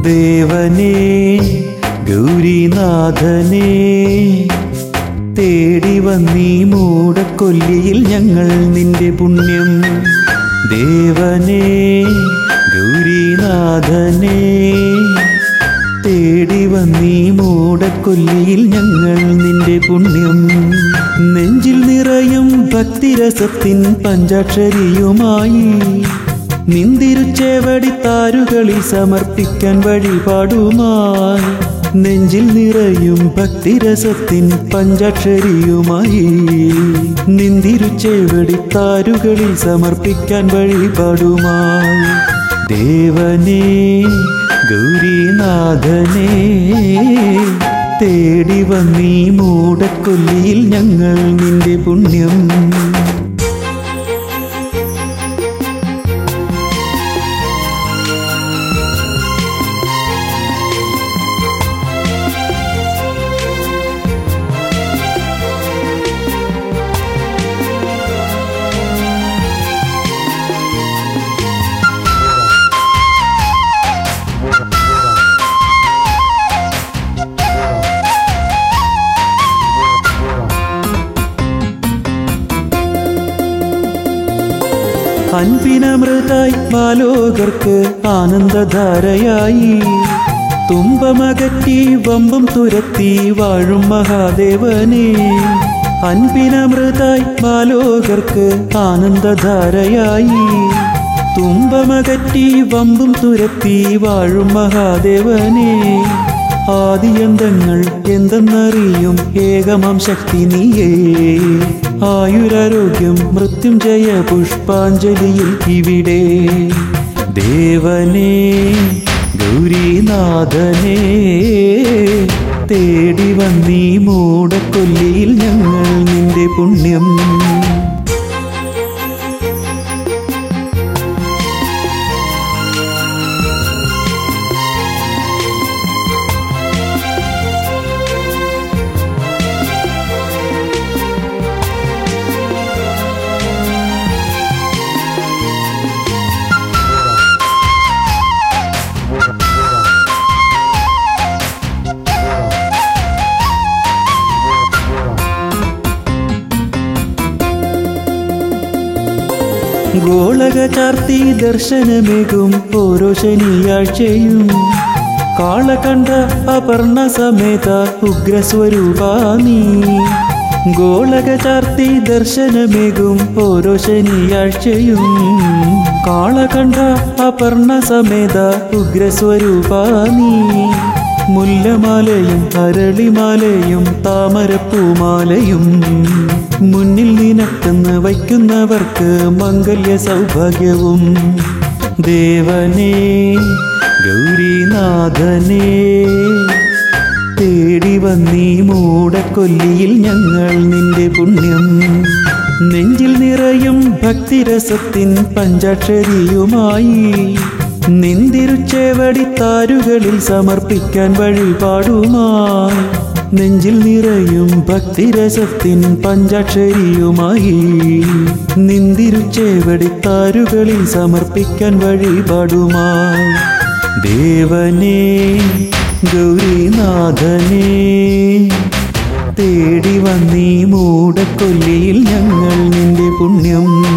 ദേവനേ ഗൗരീനാഥനേ തേടി വന്നീ മൂടക്കൊല്ലിയിൽ ഞങ്ങൾ നിന്റെ പുണ്യം ദേവനേ ഗൗരീനാഥനേ തേടി വന്നീ മൂടക്കൊല്ലിയിൽ ഞങ്ങൾ നിന്റെ പുണ്യം നെഞ്ചിൽ നിറയും ഭക്തിരസത്തിൻ പഞ്ചാക്ഷരിയുമായി നിന്തിരുച്ചേവടി താരുകളിൽ സമർപ്പിക്കാൻ വഴിപാടുമായി നെഞ്ചിൽ നിറയും ഭക്തിരസത്തിൻ പഞ്ചാക്ഷരിയുമായി നിന്തിരുച്ചേവടി താരുകളിൽ സമർപ്പിക്കാൻ വഴിപാടുമായി ദേവനേ ഗൗരീനാഥനേ തേടി വന്നീ മൂടക്കൊല്ലിയിൽ ഞങ്ങൾ നിന്റെ പുണ്യം അൻപിനമൃതായി ബാലോകർക്ക് ആനന്ദധാരയായി തുമ്പമകറ്റി വമ്പും തുരത്തി വാഴും മഹാദേവനെ അൻപിനമൃതായി ബാലോകർക്ക് ആനന്ദധാരയായി തുമ്പമകറ്റി വമ്പും തുരത്തി വാഴും മഹാദേവനെ ആദിയന്തങ്ങൾ എന്തെന്നറിയും ഏകമാം ശക്തി നീയേ ആയുരാരോഗ്യം മൃത്യുഞ്ജയ പുഷ്പാഞ്ജലിയിൽ ഇവിടെ ദേവനേ ഗൗരീനാഥനേ തേടി വന്നീ മൂടക്കൊല്ലിയിൽ ഞങ്ങൾ നിന്റെ പുണ്യം ഗോളക ചാർത്തി ദർശനമേകും ഓരോ ശനിയാഴ്ചയും കാളകണ്ഠ അപർണ സമേത ഉഗ്രസ്വരൂപാ നീ ഗോളക ചാർത്തി ദർശനമേകും ഓരോ ശനിയാഴ്ചയും കാളകണ്ഠ അപർണ സമേത ഉഗ്രസ്വരൂപാ നീ മുല്ലമാലയും അരളിമാലയും താമരപ്പൂമാലയും മുന്നിൽ നിനക്കെന്ന് വയ്ക്കുന്നവർക്ക് മംഗല്യ സൗഭാഗ്യവും ദേവനേ ഗൗരീനാഥനേ തേടി വന്നീ മൂടക്കൊല്ലിയിൽ ഞങ്ങൾ നിന്റെ പുണ്യം നെഞ്ചിൽ നിറയും ഭക്തിരസത്തിൻ പഞ്ചാക്ഷരിയുമായി നിന്തിരുച്ചേവടി താരുകളിൽ സമർപ്പിക്കാൻ വഴിപാടുമായി നെഞ്ചിൽ നിറയും ഭക്തിരസത്തിൻ പഞ്ചാക്ഷരിയുമായി നിന്തിരുച്ചേവടി താരുകളിൽ സമർപ്പിക്കാൻ വഴിപാടുമായി ദേവനേ ഗൗരീനാഥനേ തേടി വന്നീ മൂടക്കൊല്ലിയിൽ ഞങ്ങൾ നിന്റെ പുണ്യം